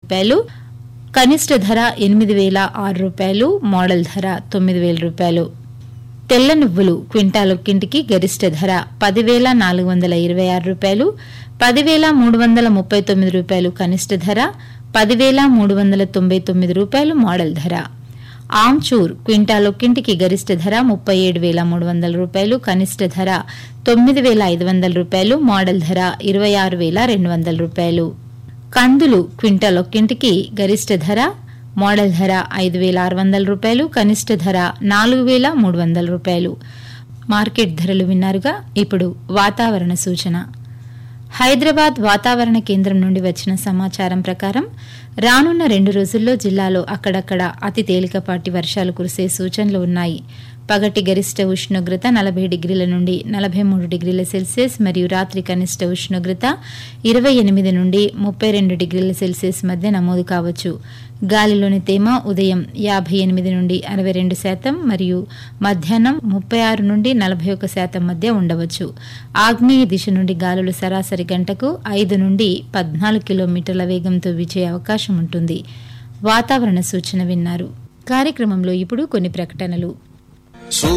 రూపాయలు కనిష్ట ధర ఎనిమిది వేల ఆరు రూపాయలు మోడల్ ధర తొమ్మిది వేల రూపాయలు తెల్ల నువ్వులు క్వింటాల్ ఒక్కింటికి గరిష్ట ధర పదివేల నాలుగు వందల ఇరవై ఆరు రూపాయలు పదివేల మూడు వందల ముప్పై తొమ్మిది రూపాయలు కనిష్ట ధర పదివేల మూడు వందల తొంభై తొమ్మిది రూపాయలు మోడల్ ధర ఆమ్చూర్ క్వింటాల్ ఒక్కింటికి గరిష్ట ధర ముప్పై ఏడు వేల మూడు వందల రూపాయలు కనిష్ట ధర తొమ్మిది వేల ఐదు వందల రూపాయలు మోడల్ ధర ఇరవై ఆరు వేల రెండు వందల రూపాయలు కందులు క్వింటాల్ ఒక్కింటికి గరిష్ట ధర మోడల్ ధర ఐదు వేల ఆరు వందల రూపాయలు కనిష్ట ధర నాలుగు వేల మూడు వందల రూపాయలు మార్కెట్ ధరలు విన్నారుగా ఇప్పుడు వాతావరణ సూచన హైదరాబాద్ వాతావరణ కేంద్రం నుండి వచ్చిన సమాచారం ప్రకారం రానున్న రెండు రోజుల్లో జిల్లాలో అక్కడక్కడ అతి తేలికపాటి వర్షాలు కురిసే సూచనలు ఉన్నాయి పగటి గరిష్ట ఉష్ణోగ్రత నలభై డిగ్రీల నుండి నలభై మూడు డిగ్రీల సెల్సియస్ మరియు రాత్రి కనిష్ట ఉష్ణోగ్రత ఇరవై ఎనిమిది నుండి ముప్పై రెండు డిగ్రీల సెల్సియస్ మధ్య నమోదు కావచ్చు గాలిలోని తేమ ఉదయం యాభై ఎనిమిది నుండి అరవై రెండు శాతం మరియు మధ్యాహ్నం ముప్పై ఆరు నుండి నలభై ఒక శాతం మధ్య ఉండవచ్చు ఆగ్నేయ దిశ నుండి గాలులు సరాసరి గంటకు ఐదు నుండి పద్నాలుగు కిలోమీటర్ల వేగంతో వీచే అవకాశం ఉంటుంది వాతావరణ సూచన విన్నారు కార్యక్రమంలో ఇప్పుడు కొన్ని ప్రకటనలు సు